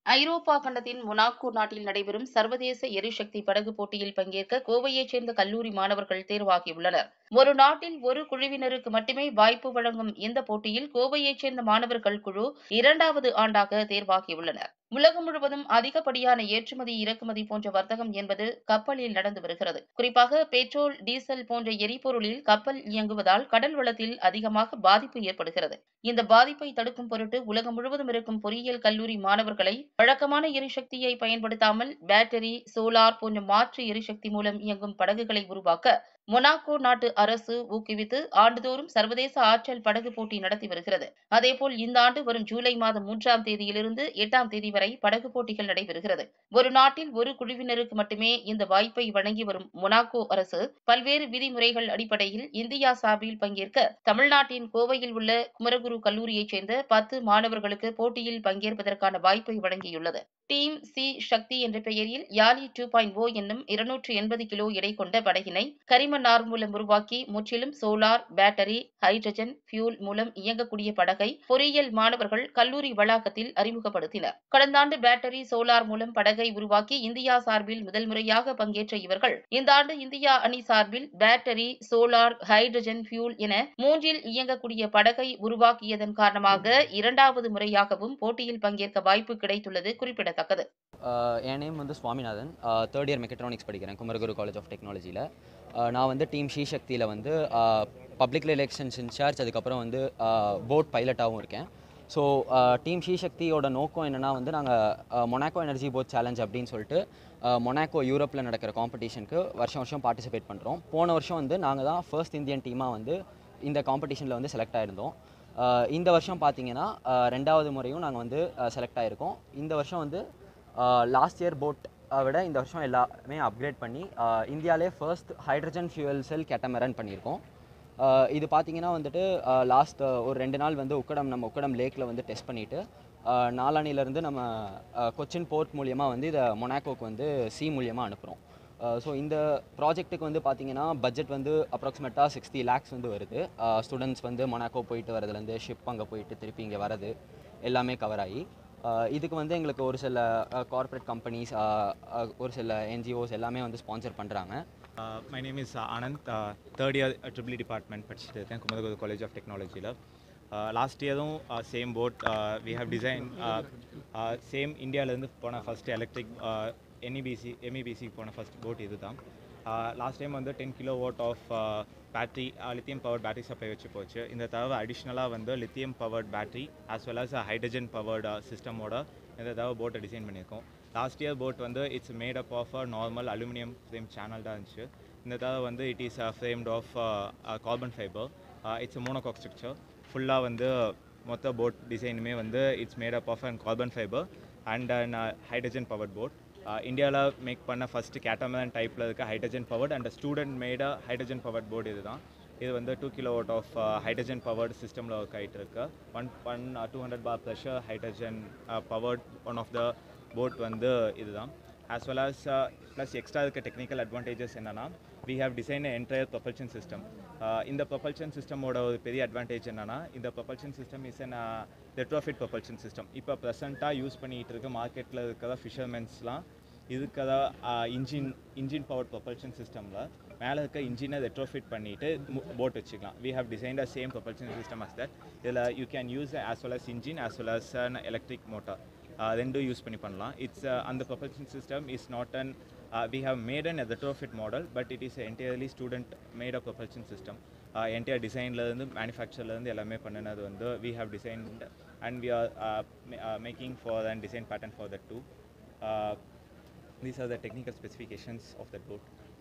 ஐரோப்பா கண்டத்தின் மொனாக்கோ நாட்டில் நடைபெறும் சர்வதேச எரிசக்தி படகு போட்டியில் பங்கேற்க கோவையைச் சேர்ந்த கல்லூரி மாணவர்கள் தேர்வாகியுள்ளனர் ஒரு நாட்டில் ஒரு குழுவினருக்கு மட்டுமே வாய்ப்பு வழங்கும் இந்த போட்டியில் கோவையைச் சேர்ந்த மாணவர்கள் குழு இரண்டாவது ஆண்டாக தேர்வாகியுள்ளனர் உலகம் முழுவதும் அதிகப்படியான ஏற்றுமதி இறக்குமதி போன்ற வர்த்தகம் என்பது கப்பலில் நடந்து வருகிறது குறிப்பாக பெட்ரோல் டீசல் போன்ற எரிபொருளில் கப்பல் இயங்குவதால் கடல் வளத்தில் அதிகமாக பாதிப்பு ஏற்படுகிறது இந்த பாதிப்பை தடுக்கும் பொருட்டு உலகம் முழுவதும் இருக்கும் பொறியியல் கல்லூரி மாணவர்களை வழக்கமான எரிசக்தியை பயன்படுத்தாமல் பேட்டரி சோலார் போன்ற மாற்று எரிசக்தி மூலம் இயங்கும் படகுகளை உருவாக்க மொனாக்கோ நாட்டு அரசு ஊக்குவித்து ஆண்டுதோறும் சர்வதேச ஆற்றல் படகு போட்டி நடத்தி வருகிறது அதேபோல் இந்த ஆண்டு வரும் ஜூலை மாதம் மூன்றாம் தேதியிலிருந்து எட்டாம் தேதி வரை படகு போட்டிகள் நடைபெறுகிறது ஒரு நாட்டில் ஒரு குழுவினருக்கு மட்டுமே இந்த வாய்ப்பை வழங்கி வரும் மொனாக்கோ அரசு பல்வேறு விதிமுறைகள் அடிப்படையில் இந்தியா சார்பில் பங்கேற்க தமிழ்நாட்டின் கோவையில் உள்ள குமரகுரு கல்லூரியைச் சேர்ந்த பத்து மாணவர்களுக்கு போட்டியில் பங்கேற்பதற்கான வாய்ப்பை வழங்கியுள்ளது டீம் சி சக்தி என்ற பெயரில் யாலி டூ பாயிண்ட் ஓ என்னும் இருநூற்று எண்பது கிலோ எடை கொண்ட படகினை கரிம நார் மூலம் உருவாக்கி முற்றிலும் சோலார் பேட்டரி ஹைட்ரஜன் ஃபியூல் மூலம் இயங்கக்கூடிய படகை பொறியியல் மாணவர்கள் கல்லூரி வளாகத்தில் அறிமுகப்படுத்தினர் கடந்த ஆண்டு பேட்டரி சோலார் மூலம் படகை உருவாக்கி இந்தியா சார்பில் முதல் முறையாக பங்கேற்ற இவர்கள் இந்த ஆண்டு இந்தியா அணி சார்பில் பேட்டரி சோலார் ஹைட்ரஜன் ஃபியூல் என மூன்றில் இயங்கக்கூடிய படகை உருவாக்கியதன் காரணமாக இரண்டாவது முறையாகவும் போட்டியில் பங்கேற்க வாய்ப்பு கிடைத்துள்ளது குறிப்பிடத்தக்கது ஆஹ் என் நேம் வந்து சுவாமிநாதன் தேர்ட் இயர் மெக்கட்ரானிக்ஸ் படிக்கிறேன் குமரகுரு காலேஜ் ஆஃப் டெக்னாலஜியில் நான் வந்து டீம் ஸ்ரீசக்தியில் வந்து பப்ளிக் ரிலேஷன்ஸ் இன்சார்ஜ் அதுக்கப்புறம் வந்து போட் பைலட்டாகவும் இருக்கேன் ஸோ டீம் ஸ்ரீசக்தியோட நோக்கம் என்னென்னா வந்து நாங்கள் மொனாக்கோ எனர்ஜி போட் சேலஞ்ச் அப்படின்னு சொல்லிட்டு மொனாக்கோ யூரோப்பில் நடக்கிற காம்படிஷனுக்கு வருஷம் வருஷம் பார்ட்டிசிபேட் பண்ணுறோம் போன வருஷம் வந்து நாங்கள் தான் ஃபர்ஸ்ட் இந்தியன் டீமாக வந்து இந்த காம்படிஷனில் வந்து செலக்ட் ஆயிருந்தோம் ஆஹ் இந்த வருஷம் பார்த்தீங்கன்னா ஆஹ் ரெண்டாவது முறையும் நாங்கள் வந்து செலக்ட் ஆகிருக்கோம் இந்த வருஷம் வந்து லாஸ்ட் இயர் போட் விட இந்த வருஷம் எல்லாமே அப்கிரேட் பண்ணி இந்தியாவிலே first hydrogen fuel cell catamaran பண்ணியிருக்கோம் ஆஹ் இது பார்த்தீங்கன்னா வந்துட்டு லாஸ்ட் ஒரு ரெண்டு நாள் வந்து உக்கடம் நம்ம உக்கடம் லேக்கில் வந்து டெஸ்ட் பண்ணிவிட்டு நாளானிலேருந்து நம்ம ஆஹ் கொச்சின் போர்ட் மூலியமாக வந்து இதை மொனாக்கோக்கு வந்து சி மூலியமாக அனுப்புகிறோம் ஸோ இந்த ப்ராஜெக்ட்டுக்கு வந்து பார்த்தீங்கன்னா பட்ஜெட் வந்து அப்ராக்சிமேட்டாக சிக்ஸ்டி லேக்ஸ் வந்து வருது ஸ்டூடெண்ட்ஸ் வந்து மொனாக்கோ போயிட்டு வரதுலேருந்து ஷிப் அங்கே போயிட்டு திருப்பி இங்கே வரது எல்லாமே கவர் ஆகி ஆஹ் இதுக்கு வந்து எங்களுக்கு ஒரு சில கார்ப்பரேட் கம்பெனிஸ் ஒரு சில என்ஜிஓஸ் எல்லாமே வந்து ஸ்பான்சர் பண்ணுறாங்க my name is Anand third year triple படிப்பார்ட்மெண்ட் படிச்சுட்டு இருக்கேன் குமரகுரு காலேஜ் ஆஃப் டெக்னாலஜியில் லாஸ்ட் இயரும் same boat we have design same இந்தியாவிலேருந்து போன ஃபஸ்ட் எலக்ட்ரிக் என்இபிசி எம்இபிசிக்கு போன ஃபஸ்ட் போட் இது தான் லாஸ்ட் டைம் வந்து ten kilowatt of battery lithium powered battery supply வச்சு போச்சு இந்த தடவை அடிஷ்னலாக வந்து lithium powered battery as well as hydrogen powered சிஸ்டமோட இந்த தடவை போட்டை டிசைன் பண்ணியிருக்கோம் லாஸ்ட் இயர் போட் வந்து it's made up of a normal aluminium frame channel தான் இருந்துச்சு இந்த தடவை வந்து it is framed of carbon fibre it's monocoque structure ஃபுல்லாக வந்து மொத்த போட் டிசைனுமே வந்து it's made up of and carbon fibre and and hydrogen powered boat இந்தியாவில் மேக் பண்ண ஃபஸ்ட்டு கேட்டமரன் டைப்பில் இருக்க hydrogen powered and student made hydrogen powered boat இது தான் இது வந்து two kilowatt of hydrogen powered சிஸ்டமில் ஒர்க் ஆகிட்டு இருக்கு one one two hundred bar pressure hydrogen powered one of the boat வந்து இதுதான் as well as plus extra இருக்க டெக்னிக்கல் அட்வான்டேஜஸ் என்னென்னா we have design entire propulsion system இந்த propulsion சிஸ்டமோட ஒரு பெரிய அட்வான்டேஜ் என்னென்னா இந்த propulsion system is an retrofit propulsion system இப்போ ப்ரெசண்ட்டாக யூஸ் பண்ணிகிட்டு இருக்க மார்க்கெட்டில் இருக்கிற ஃபிஷர்மென்ஸ்லாம் இதுக்காக இன்ஜின் இன்ஜின் பவர் ப்ரொபல்ஷன் சிஸ்டமில் மேலே இருக்க இன்ஜினை ரெட்ரோஃபிட் பண்ணிவிட்டு போட் வச்சுக்கலாம் we have designed a same propulsion system as that இதில் you can use as well as engine as well as an electric motor ரெண்டும் யூஸ் பண்ணி பண்ணலாம் இட்ஸ் அந்த propulsion system is not an we have made an retrofit model but it is entirely student made a propulsion system entire டிசைன்லேருந்து மேனுஃபேக்சர்லேருந்து எல்லாமே பண்ணினது வந்து we have designed and we are making for and design pattern for that to these are the technical specifications of that boat